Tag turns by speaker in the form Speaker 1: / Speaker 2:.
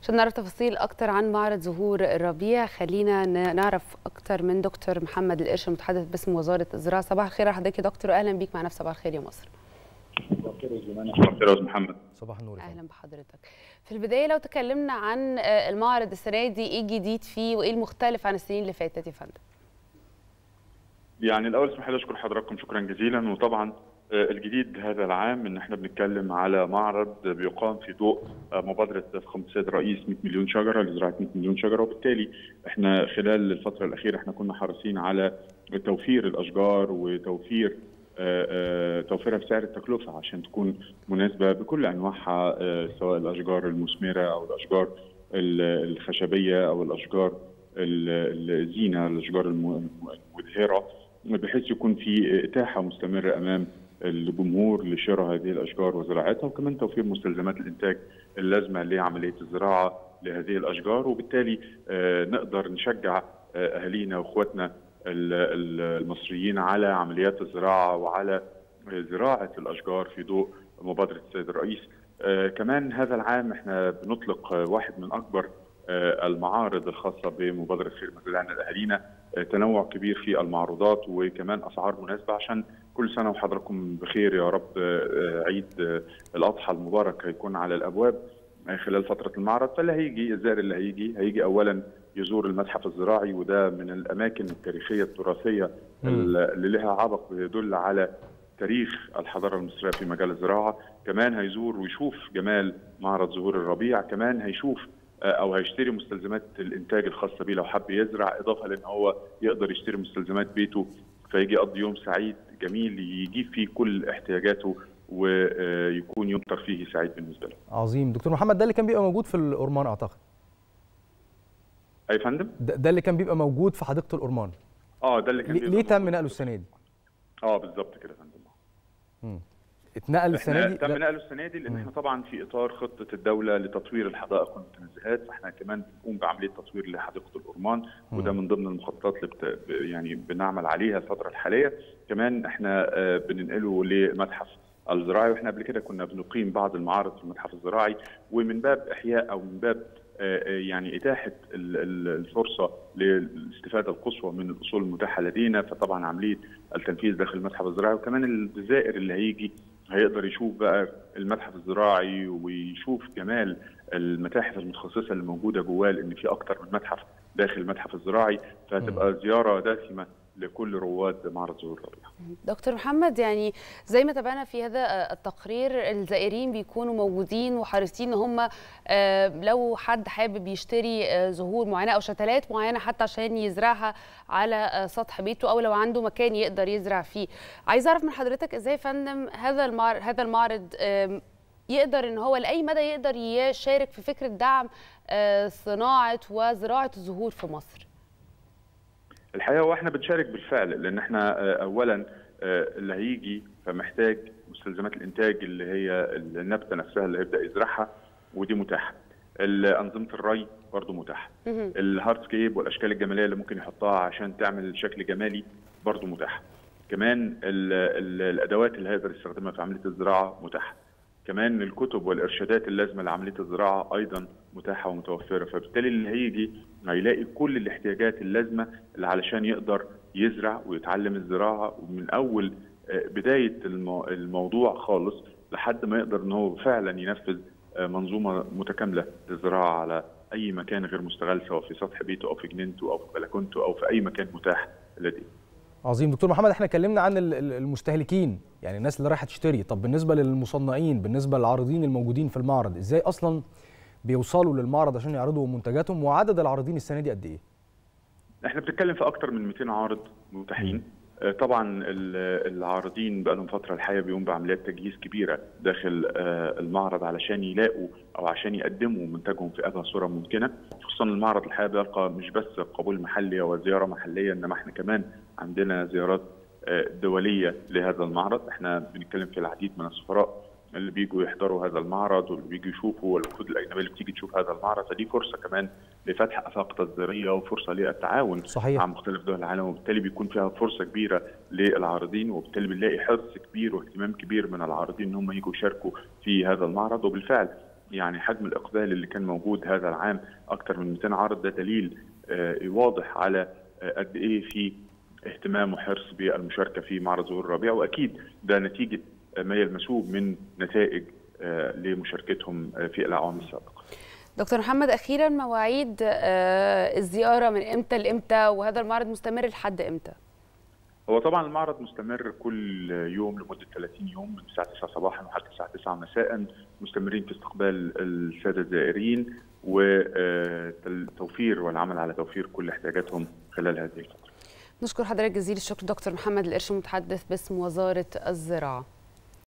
Speaker 1: عشان نعرف تفاصيل اكتر عن معرض زهور الربيع خلينا نعرف اكتر من دكتور محمد القرش المتحدث باسم وزاره الزراعه صباح الخير على حضرتك يا دكتور واهلا بيك معنا في صباح الخير يا مصر
Speaker 2: صباح الخير يا استاذ محمد
Speaker 3: صباح النور
Speaker 1: اهلا بحضرتك في البدايه لو تكلمنا عن المعرض السنه دي ايه الجديد فيه وايه المختلف عن السنين اللي فاتت يا فندم
Speaker 2: يعني الاول اسمح لي اشكر حضراتكم شكرا جزيلا وطبعا الجديد هذا العام ان احنا بنتكلم على معرض بيقام في ضوء مبادره فخامه السيد الرئيس 100 مليون شجره لزراعه 100 مليون شجره وبالتالي احنا خلال الفتره الاخيره احنا كنا حريصين على توفير الاشجار وتوفير توفيرها بسعر التكلفه عشان تكون مناسبه بكل انواعها سواء الاشجار المثمره او الاشجار الخشبيه او الاشجار الزينه الاشجار المدهره بحيث يكون في اتاحه مستمره امام الجمهور لشراء هذه الاشجار وزراعتها وكمان توفير مستلزمات الانتاج اللازمه لعمليه الزراعه لهذه الاشجار وبالتالي نقدر نشجع اهالينا واخواتنا المصريين على عمليات الزراعه وعلى زراعه الاشجار في ضوء مبادره السيد الرئيس. كمان هذا العام احنا بنطلق واحد من اكبر المعارض الخاصه بمبادره خير مزارعنا لاهالينا تنوع كبير في المعروضات وكمان اسعار مناسبه عشان كل سنه وحضراتكم بخير يا رب عيد الاضحى المبارك هيكون على الابواب خلال فتره المعرض فاللي هيجي الزائر اللي هيجي هيجي اولا يزور المتحف الزراعي وده من الاماكن التاريخيه التراثيه اللي لها عبق يدل على تاريخ الحضاره المصريه في مجال الزراعه كمان هيزور ويشوف جمال معرض زهور الربيع كمان هيشوف او هيشتري مستلزمات الانتاج الخاصه بيه لو حب يزرع اضافه لان هو يقدر يشتري مستلزمات بيته فيجي يقضي يوم سعيد جميل يجيب فيه كل احتياجاته ويكون يوم ترفيهي سعيد بالنسبه له.
Speaker 3: عظيم دكتور محمد ده اللي كان بيبقى موجود في الأورمان اعتقد.
Speaker 2: اي فندم؟
Speaker 3: ده, ده اللي كان بيبقى موجود في حديقه الأورمان.
Speaker 2: اه ده اللي كان
Speaker 3: ليه تم نقله السنه دي؟
Speaker 2: اه بالظبط كده يا فندم.
Speaker 3: امم اتنقل السنه دي
Speaker 2: تم نقله السنه دي لان احنا طبعا في اطار خطه الدوله لتطوير الحدائق والمتنزهات فاحنا كمان بنقوم بعمليه تطوير لحديقه الأورمان وده من ضمن المخططات اللي بت... يعني بنعمل عليها الفتره الحاليه كمان احنا بننقله لمتحف الزراعي واحنا قبل كده كنا بنقيم بعض المعارض في المتحف الزراعي ومن باب احياء او من باب يعني اتاحه الفرصه للاستفاده القصوى من الاصول المتاحه لدينا فطبعا عمليه التنفيذ داخل المتحف الزراعي وكمان الزائر اللي هيجي هيقدر يشوف بقى المتحف الزراعي ويشوف جمال المتاحف المتخصصه اللي موجوده جواه لان في اكتر من متحف داخل المتحف الزراعي فهتبقى زياره دسمه لكل رواد معرض زهور الربيع.
Speaker 1: دكتور محمد يعني زي ما تابعنا في هذا التقرير الزائرين بيكونوا موجودين وحريصين ان هم لو حد حابب يشتري زهور معينه او شتلات معينه حتى عشان يزرعها على سطح بيته او لو عنده مكان يقدر يزرع فيه. عايز اعرف من حضرتك ازاي فندم هذا المعرض هذا المعرض يقدر ان هو لاي مدى يقدر يشارك في فكره دعم صناعه وزراعه الزهور في مصر.
Speaker 2: الحقيقه هو احنا بنشارك بالفعل لان احنا اولا اللي هيجي فمحتاج مستلزمات الانتاج اللي هي النبته نفسها اللي هيبدا يزرعها ودي متاحه. انظمه الري برضه متاحه. الهاردسكيب والاشكال الجماليه اللي ممكن يحطها عشان تعمل شكل جمالي برضه متاحه. كمان ال ال الادوات اللي هيقدر يستخدمها في عمليه الزراعه متاحه. كمان الكتب والارشادات اللازمه لعمليه الزراعه ايضا متاحه ومتوفره فبالتالي اللي هيجي هيلاقي كل الاحتياجات اللازمه اللي علشان يقدر يزرع ويتعلم الزراعه ومن اول بدايه الموضوع خالص لحد ما يقدر ان هو فعلا ينفذ منظومه متكامله للزراعه على اي مكان غير مستغل سواء في سطح بيته او في جنينته او في بلكونته او في اي مكان متاح لديه.
Speaker 3: عظيم دكتور محمد احنا اتكلمنا عن المستهلكين يعني الناس اللي رايحه تشتري طب بالنسبه للمصنعين بالنسبه للعارضين الموجودين في المعرض ازاي اصلا بيوصلوا للمعرض عشان يعرضوا منتجاتهم وعدد العارضين السنه دي قد ايه
Speaker 2: احنا بنتكلم في اكتر من 200 عارض متاحين طبعا العارضين بقى لهم فتره الحقيقه بيقوم بعمليات تجهيز كبيره داخل المعرض علشان يلاقوا او عشان يقدموا منتجهم في ابهى صوره ممكنه خصوصا المعرض الحقيقه بيلقى مش بس قبول محلي وزياره محليه انما احنا كمان عندنا زيارات دوليه لهذا المعرض احنا بنتكلم في العديد من السفراء اللي بيجوا يحضروا هذا المعرض واللي بيجوا يشوفوا والوفود الاجنبيه اللي بتيجي تشوف هذا المعرض فدي فرصه كمان لفتح افاق تصديريه وفرصه للتعاون
Speaker 3: صحيح.
Speaker 2: مع مختلف دول العالم وبالتالي بيكون فيها فرصه كبيره للعارضين وبالتالي بنلاقي حرص كبير واهتمام كبير من العارضين ان هم يجوا يشاركوا في هذا المعرض وبالفعل يعني حجم الاقبال اللي كان موجود هذا العام اكثر من 200 عرض ده دليل واضح على قد ايه في اهتمام وحرص بالمشاركه في معرض زهور الربيع واكيد ده نتيجه ما يلمسوه من نتائج لمشاركتهم في الاعوام السابقه.
Speaker 1: دكتور محمد اخيرا مواعيد الزياره من امتى لامتى وهذا المعرض مستمر لحد امتى؟
Speaker 2: هو طبعا المعرض مستمر كل يوم لمده 30 يوم من الساعه 9 صباحا وحتى الساعه 9 مساء مستمرين في استقبال الساده الزائرين وتوفير والعمل على توفير كل احتياجاتهم خلال هذه الفتره.
Speaker 1: نشكر حضرتك جزيل الشكر دكتور محمد القرش متحدث باسم وزاره الزراعه.